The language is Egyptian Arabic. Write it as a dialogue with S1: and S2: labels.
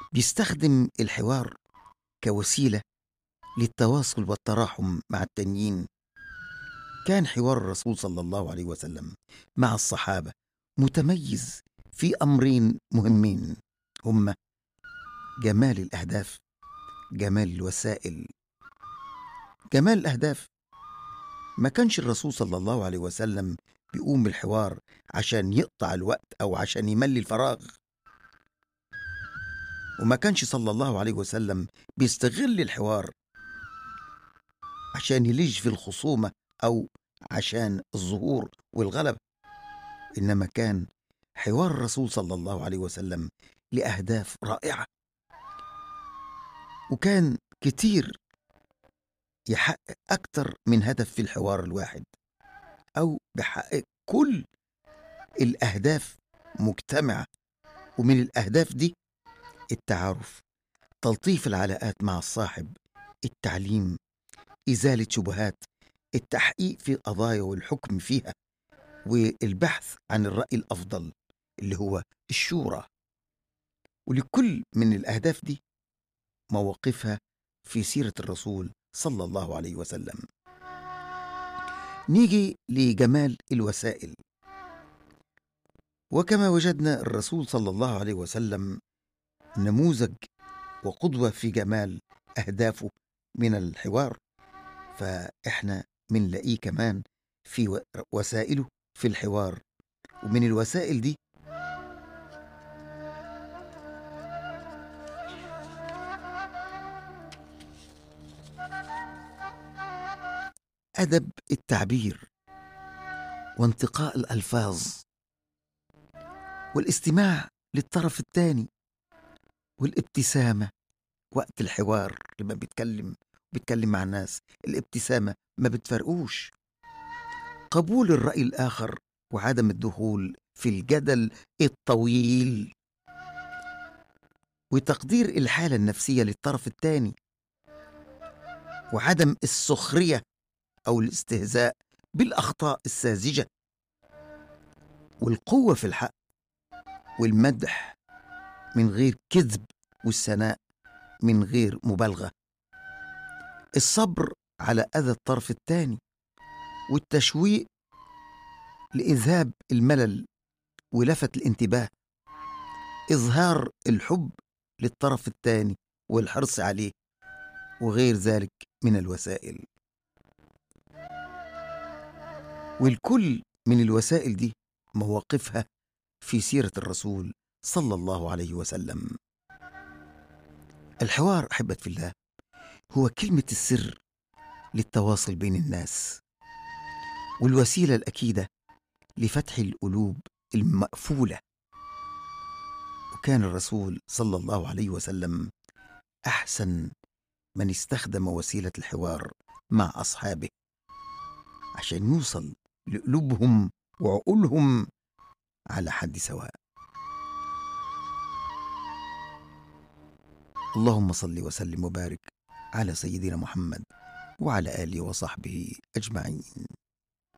S1: بيستخدم الحوار كوسيلة للتواصل والتراحم مع التانيين كان حوار الرسول صلى الله عليه وسلم مع الصحابة متميز في أمرين مهمين هما جمال الأهداف جمال الوسائل جمال الأهداف ما كانش الرسول صلى الله عليه وسلم بيقوم بالحوار عشان يقطع الوقت أو عشان يملي الفراغ وما كانش صلى الله عليه وسلم بيستغل الحوار عشان يلج في الخصومة أو عشان الظهور والغلبة إنما كان حوار الرسول صلى الله عليه وسلم لأهداف رائعة وكان كتير يحقق أكتر من هدف في الحوار الواحد أو بحقق كل الأهداف مجتمعة ومن الأهداف دي التعارف تلطيف العلاقات مع الصاحب التعليم إزالة شبهات التحقيق في قضايا والحكم فيها والبحث عن الرأي الأفضل اللي هو الشورى ولكل من الأهداف دي مواقفها في سيرة الرسول صلى الله عليه وسلم نيجي لجمال الوسائل وكما وجدنا الرسول صلى الله عليه وسلم نموذج وقدوة في جمال أهدافه من الحوار فإحنا منلاقيه كمان في وسائله في الحوار ومن الوسائل دي أدب التعبير وانتقاء الألفاظ والاستماع للطرف الثاني والابتسامة وقت الحوار لما بيتكلم بيتكلم مع الناس الابتسامة ما بتفرقوش قبول الرأي الآخر وعدم الدخول في الجدل الطويل وتقدير الحالة النفسية للطرف الثاني وعدم السخرية أو الاستهزاء بالأخطاء الساذجة والقوة في الحق والمدح من غير كذب والثناء من غير مبالغة الصبر على أذى الطرف الثاني والتشويق لإذهاب الملل ولفت الانتباه إظهار الحب للطرف الثاني والحرص عليه وغير ذلك من الوسائل والكل من الوسائل دي مواقفها في سيرة الرسول صلى الله عليه وسلم الحوار أحبة في الله هو كلمة السر للتواصل بين الناس والوسيلة الأكيدة لفتح القلوب المقفولة وكان الرسول صلى الله عليه وسلم أحسن من استخدم وسيلة الحوار مع أصحابه عشان يوصل لقلوبهم وعقولهم على حد سواء اللهم صل وسلم وبارك على سيدنا محمد وعلى اله وصحبه اجمعين